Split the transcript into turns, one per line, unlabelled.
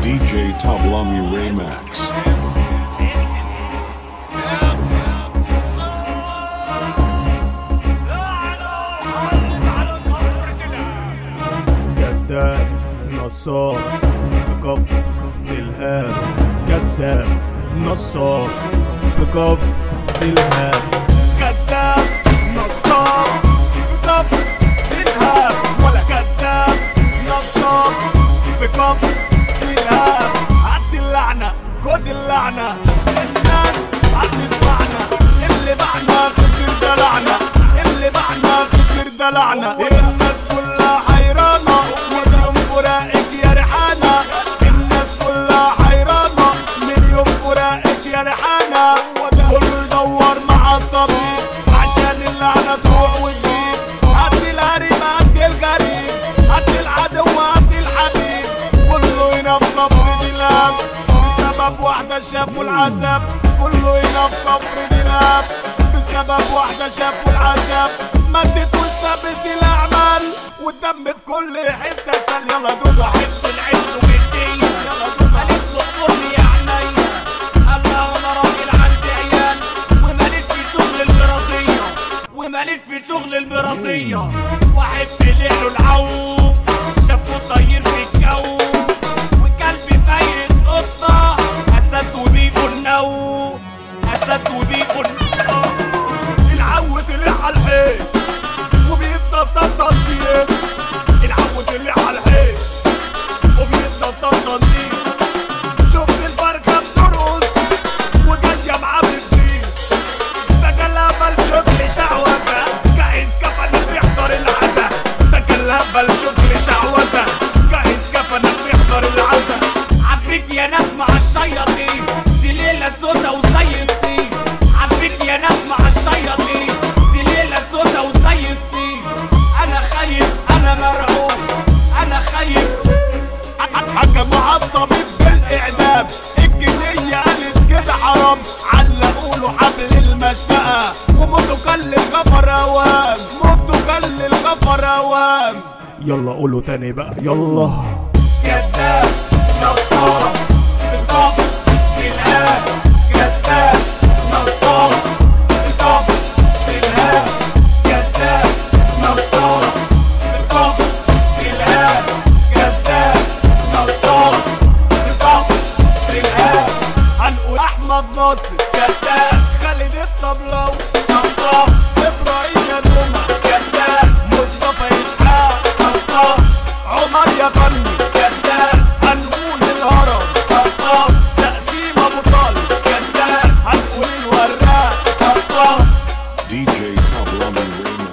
DJ Tablami Remax.
كذاب نصاص في كف الهام كذاب نصاص في كف الهام كذاب نصاص في كف الهام ولا كذاب نصاص في كف الهام عد اللعنة خد اللعنة الناس هتسمعنا اللي بعنا خسر ده لعنة اللي بعنا خسر ده لعنة الناس كلها حيرانة مليون فراقك يا ريحانة الناس كلها حيرانة مليون فراقك يا ريحانة كله يدور مع الطبيب عشان اللعنة تروح وتجيب هات الهريب هات الغريب هات العدو هات الحبيب كله هنا في قبر دلاب بسبب واحدة شافوا العذاب كله هنا في قبر دلاب بسبب واحدة شافوا العذاب ماتت وسابت الأعمال والدم في كل حتة سال يلا دوبة
حب العز والدين قالت له اغفرني يا عينيا قال لها انا راجل عندي عيال وماليش في شغل البرازية وماليش في شغل البرازية واحب ليله العوم شافه طير في الجو وكلبي فايت قطة أسد وبيقول نو أسد وبيقول
العو طلع على الحيط وبيتنطط تنطيط العو طلع على الحيط وبيتنطط تنطيط شفت الفرخة بترقص وجاية معاه بتزيد تجلى الشغل شعوذة جاهز كفنك بيحضر العزا تجلى الشغل شعوذة جاهز كفنك بيحضر العزا
عفيت يا ناس مع الشياطين دي ليلة سودا وسيطين عفيت يا ناس مع الشياطين دي ليلة سودا وسيطين أنا خايف أنا مرعوب أنا خايف
حكموا على الطبيب بالاعدام الجنيه قالت كده حرام علقوا له حبل المشنقه وموتوا كل الغفر اوام موتوا كل الغفر اوام يلا قولوا تاني بقى يلا
كذاب نصاب بطب بالهاب كذاب نصاب بطب بالهاب كذاب نصاب بطب بالهاب كذاب نصاب بطب بالهاب
هنقول احمد ناصر
كذاب
خالد الطبلاوي
نصاب
ابراهيم يا نومه
كذاب
مصطفى اسحاق
نصاب
عمر يا فني
كذاب
هنقول الهرم
نصاب
تقسيم ابو طالب
كذاب
هنقول الوراق
نصاب
DJ Tablami Remax.